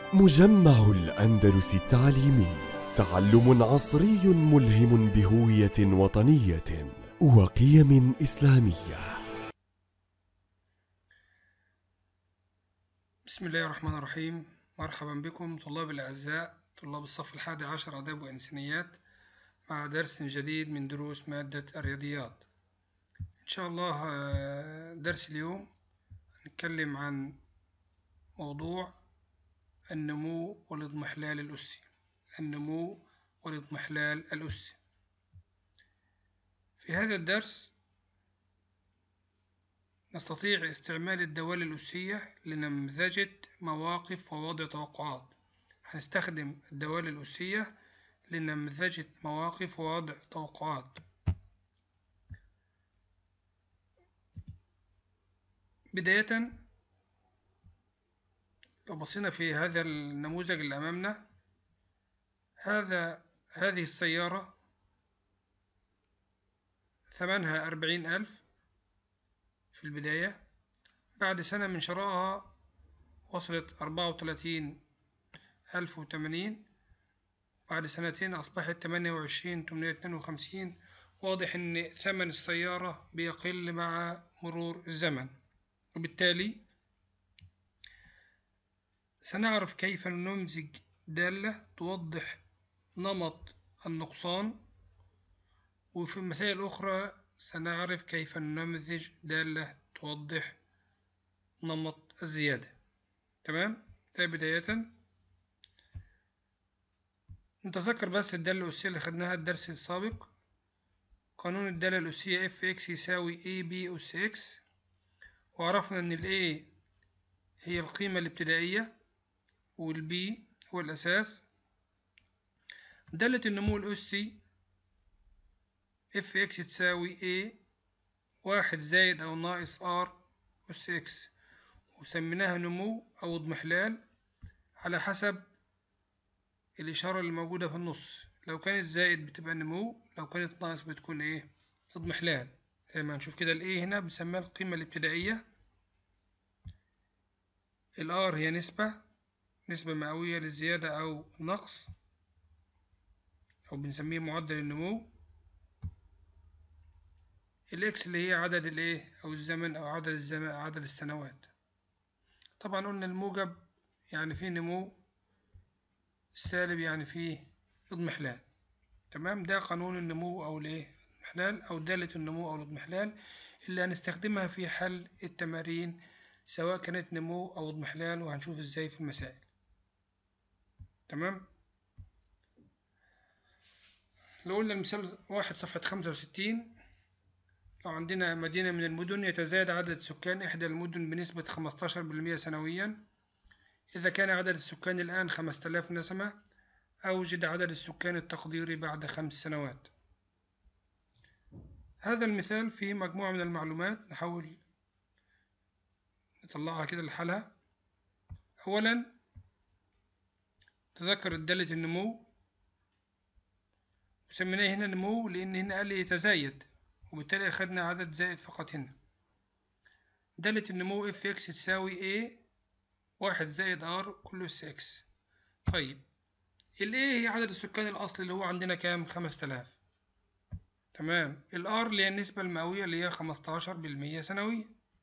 مجمع الأندلس التعليمي تعلم عصري ملهم بهوية وطنية وقيم إسلامية بسم الله الرحمن الرحيم مرحبا بكم طلاب الأعزاء طلاب الصف الحادي عشر آداب وإنسانيات مع درس جديد من دروس مادة الرياضيات إن شاء الله آه، درس اليوم هنتكلم عن موضوع النمو والاضمحلال الأسي النمو والاضمحلال الأسي في هذا الدرس نستطيع استعمال الدوال الأسية لنمذجة مواقف ووضع توقعات هنستخدم الدوال الأسية لنمذجة مواقف ووضع توقعات بداية لو بصينا في هذا النموذج اللي أمامنا هذا هذه السيارة ثمنها أربعين ألف في البداية بعد سنة من شرائها وصلت أربعة وتلاتين ألف وتمانين بعد سنتين أصبحت تمانية وعشرين تمنمية اتنين وخمسين واضح إن ثمن السيارة بيقل مع مرور الزمن وبالتالي سنعرف كيف نمزج دالة توضح نمط النقصان وفي المسائل الأخرى سنعرف كيف نمزج دالة توضح نمط الزيادة تمام ده بداية نتذكر بس الدالة الأسية اللي خدناها الدرس السابق قانون الدالة الأسية اف اكس يساوي اي بي أس اكس وعرفنا إن ال A هي القيمة الابتدائية وال B هو الأساس دالة النمو الأسي اف اكس تساوي A واحد زائد أو ناقص R أس اكس وسميناها نمو أو اضمحلال على حسب الإشارة اللي موجودة في النص لو كانت زائد بتبقى نمو لو كانت ناقص بتكون إيه اضمحلال زي ما هنشوف كده ال A هنا بنسميها القيمة الابتدائية ال R هي نسبة نسبة مئوية للزيادة أو النقص أو بنسميه معدل النمو الإكس اللي هي عدد الإيه أو الزمن أو عدد الزمن عدد السنوات طبعا قلنا الموجب يعني فيه نمو السالب يعني فيه اضمحلال تمام ده قانون النمو أو الإيه الاضمحلال أو دالة النمو أو الاضمحلال اللي هنستخدمها في حل التمارين سواء كانت نمو أو اضمحلال وهنشوف ازاي في المسائل تمام لو قلنا المثال واحد صفحة خمسة وستين لو عندنا مدينة من المدن يتزايد عدد سكان إحدى المدن بنسبة خمستاشر بالمية سنويا إذا كان عدد السكان الآن خمسة آلاف نسمة أوجد عدد السكان التقديري بعد خمس سنوات هذا المثال فيه مجموعة من المعلومات نحاول نطلعها كده لحالها أولا تذكر دالة النمو وسميناه هنا نمو لأن هنا قال لي يتزايد وبالتالي أخدنا عدد زائد فقط هنا دالة النمو اف اكس تساوي a واحد زائد r كله اس اكس طيب ال a هي عدد السكان الأصلي اللي هو عندنا كام خمسة آلاف تمام ال r اللي هي النسبة المئوية اللي هي خمستاشر بالمية سنويا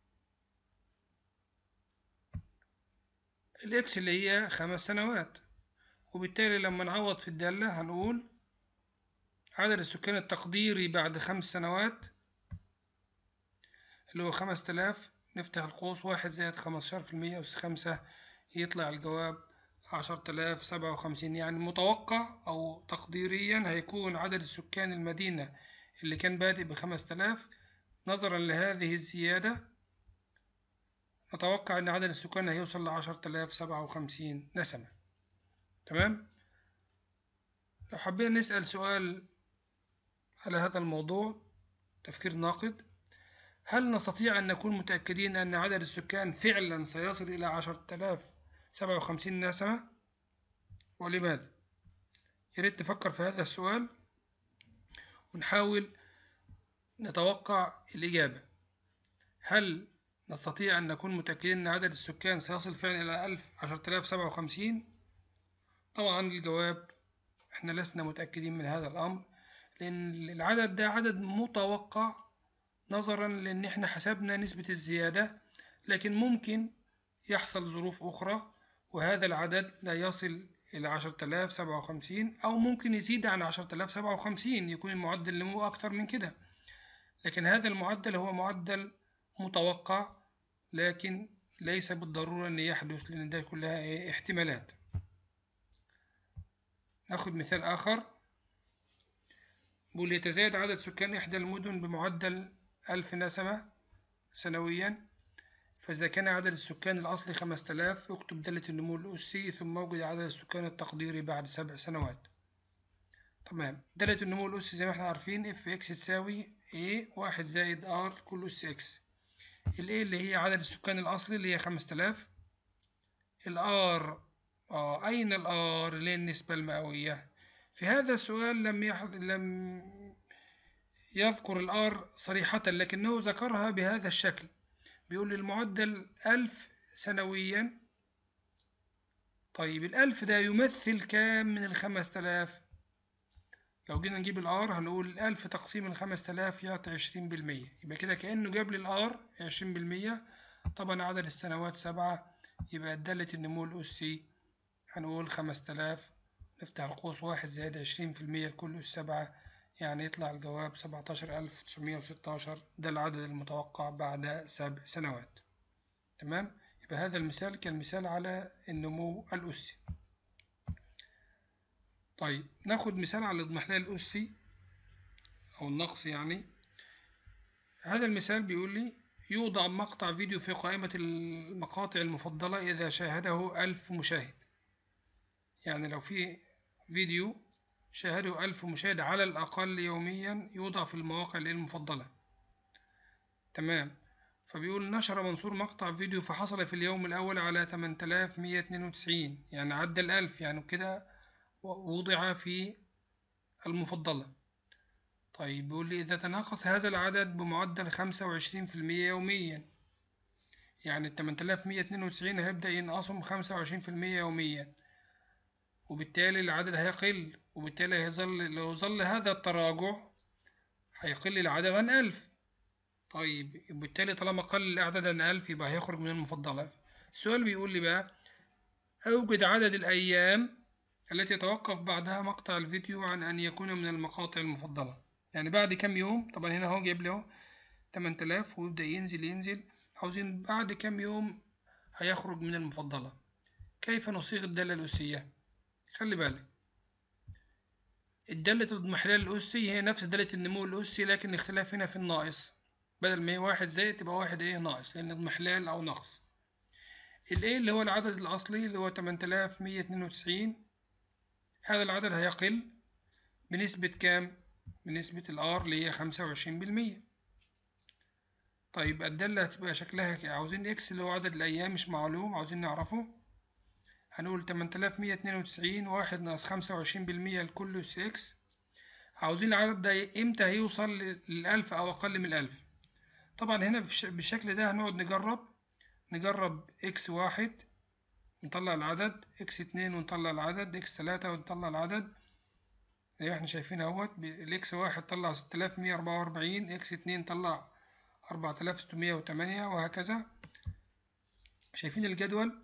الإكس اللي هي خمس سنوات وبالتالي لما نعوض في الدالة هنقول عدد السكان التقديري بعد خمس سنوات اللي هو خمس تلاف نفتح القوس واحد زائد خمستاشر في المية أس خمسة يطلع الجواب عشرة آلاف سبعة وخمسين يعني متوقع أو تقديريا هيكون عدد السكان المدينة اللي كان بادئ بخمس تلاف نظرا لهذه الزيادة نتوقع أن عدد السكان هيوصل لعشرة آلاف سبعة وخمسين نسمة تمام لو حبينا نسأل سؤال على هذا الموضوع تفكير ناقد هل نستطيع أن نكون متأكدين أن عدد السكان فعلا سيصل إلى عشرة آلاف سبعة وخمسين نسمة ولماذا ياريت نفكر في هذا السؤال ونحاول نتوقع الإجابة هل نستطيع أن نكون متأكدين أن عدد السكان سيصل فعلا إلى ألف عشرة آلاف سبعة وخمسين طبعا الجواب احنا لسنا متأكدين من هذا الأمر لأن العدد ده عدد متوقع نظرا لأن احنا حسبنا نسبة الزيادة لكن ممكن يحصل ظروف أخرى وهذا العدد لا يصل إلى عشرة آلاف سبعة وخمسين أو ممكن يزيد عن عشرة آلاف سبعة وخمسين يكون المعدل النمو أكتر من كده لكن هذا المعدل هو معدل متوقع لكن ليس بالضرورة أن يحدث لأن ده كلها احتمالات ناخد مثال آخر بيقول يتزايد عدد سكان إحدى المدن بمعدل ألف نسمة سنويا فإذا كان عدد السكان الأصلي خمسة آلاف اكتب دالة النمو الأسي ثم اوجد عدد السكان التقديري بعد سبع سنوات تمام دالة النمو الأسي زي ما احنا عارفين اف اكس تساوي a واحد زائد r كل أس اكس ال a اللي هي عدد السكان الأصلي اللي هي خمسة آلاف ال r آه أين ال r اللي هي النسبة المئوية في هذا السؤال لم يحض... لم يذكر الآر صريحة لكنه ذكرها بهذا الشكل بيقول المعدل ألف سنويا طيب الألف ده يمثل كام من الخمس تلاف لو جينا نجيب الآر هنقول الألف تقسيم الخمس تلاف يعطي عشرين بالمية يبقى كده كأنه جاب لي الآر عشرين بالمية طبعا عدد السنوات سبعة يبقى دالة النمو الأسي هنقول خمس تلاف نفتح القوس واحد زائد عشرين في المية لكل أس سبعة يعني يطلع الجواب سبعتاشر ألف تسعمية وستاشر ده العدد المتوقع بعد سبع سنوات تمام يبقى هذا المثال كان مثال على النمو الأسي طيب ناخد مثال على الاضمحلال الأسي أو النقص يعني هذا المثال بيقول لي يوضع مقطع فيديو في قائمة المقاطع المفضلة إذا شاهده ألف مشاهد يعني لو في فيديو شاهده ألف مشاهد على الأقل يوميا يوضع في المواقع المفضلة تمام فبيقول نشر منصور مقطع فيديو فحصل في اليوم الأول على 8192 يعني عدى الألف يعني كده وضع في المفضلة طيب بيقول لي إذا تناقص هذا العدد بمعدل 25% يوميا يعني 8192 هيبدأ ينقصهم 25% يوميا وبالتالي العدد هيقل وبالتالي هيظل لو ظل هذا التراجع هيقل العدد عن ألف طيب وبالتالي طالما قل الأعداد عن ألف يبقى هيخرج من المفضلة السؤال بيقول لي بقى أوجد عدد الأيام التي يتوقف بعدها مقطع الفيديو عن أن يكون من المقاطع المفضلة يعني بعد كام يوم طبعا هنا هو جايب لي اهو 8000 ويبدأ ينزل ينزل عاوزين بعد كام يوم هيخرج من المفضلة كيف نصيغ الدالة الأسية خلي بالك الدالة الاضمحلال الأسي هي نفس دالة النمو الأسي لكن الاختلاف هنا في الناقص بدل ما هي واحد زائد تبقى واحد ايه ناقص لأن اضمحلال أو نقص ال A اللي هو العدد الأصلي اللي هو 8192 هذا العدد هيقل بنسبة كام؟ بنسبة الآر اللي هي خمسة وعشرين بالمية طيب الدالة هتبقى شكلها عاوزين إكس اللي هو عدد الأيام مش معلوم عاوزين نعرفه هنقول تمن تلاف مية اتنين وتسعين واحد ناقص خمسة وعشرين بالمية لكل أس إكس عاوزين العدد ده إمتى هيوصل للألف أو أقل من الألف طبعا هنا بالشكل ده هنقعد نجرب نجرب إكس واحد نطلع العدد إكس اتنين ونطلع العدد إكس تلاتة ونطلع العدد زي ما احنا شايفين اهوت الإكس واحد طلع ستة آلاف مية أربعة وأربعين إكس اتنين طلع أربعة آلاف ستمية وتمانية وهكذا شايفين الجدول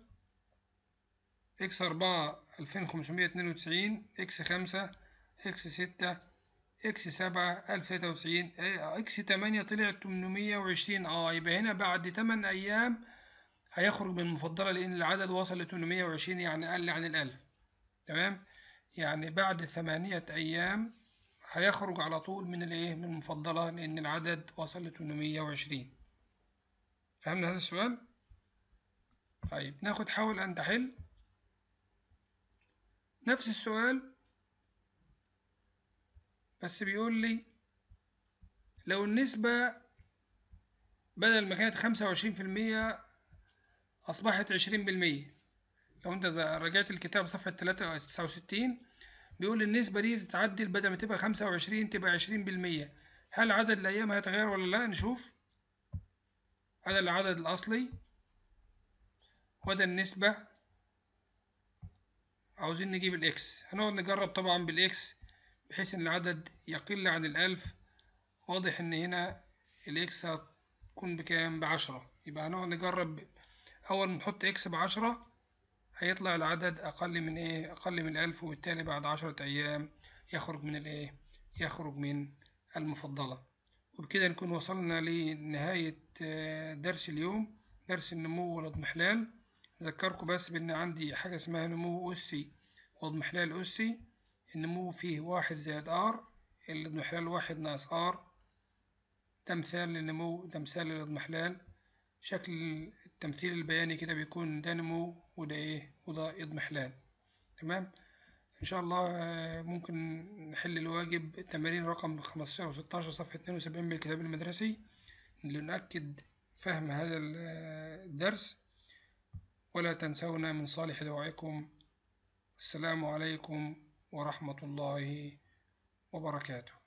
إكس أربعة ألفين خمسمية اتنين وتسعين إكس خمسة إكس ستة إكس سبعة ألف تلاتة وتسعين إكس تمانية طلع تمنمية وعشرين اه يبقى هنا بعد تمن أيام هيخرج من المفضلة لأن العدد وصل لتمنمية وعشرين يعني أقل عن الألف تمام يعني بعد ثمانية أيام هيخرج على طول من الإيه من المفضلة لأن العدد وصل لتمنمية وعشرين فهمنا هذا السؤال؟ طيب ناخد حاول أن تحل نفس السؤال بس بيقول لي لو النسبة بدل ما كانت خمسة وعشرين في المية أصبحت عشرين بالمية لو أنت رجعت الكتاب صفحة تلاتة تسعة وستين بيقول النسبة دي تتعدل بدل ما تبقى خمسة وعشرين تبقى عشرين بالمية هل عدد الأيام هيتغير ولا لأ نشوف هذا العدد الأصلي وده النسبة عاوزين نجيب الإكس هنقعد نجرب طبعا بالإكس بحيث إن العدد يقل عن الألف واضح إن هنا الإكس هتكون بكام بعشرة يبقى هنقعد نجرب أول ما نحط إكس بعشرة هيطلع العدد أقل من إيه أقل من الألف وبالتالي بعد عشرة أيام يخرج من الإيه يخرج من المفضلة وبكده نكون وصلنا لنهاية درس اليوم درس النمو والاضمحلال أذكركم بس بأن عندي حاجة اسمها نمو أسي واضمحلال أسي النمو فيه واحد زائد آر الاضمحلال واحد ناقص آر ده مثال للنمو ده مثال للاضمحلال شكل التمثيل البياني كده بيكون ده نمو وده ايه وده اضمحلال تمام ان شاء الله ممكن نحل الواجب التمارين رقم 15 و 16 صفحة 72 من الكتاب المدرسي لنؤكد فهم هذا الدرس ولا تنسونا من صالح دعائكم السلام عليكم ورحمة الله وبركاته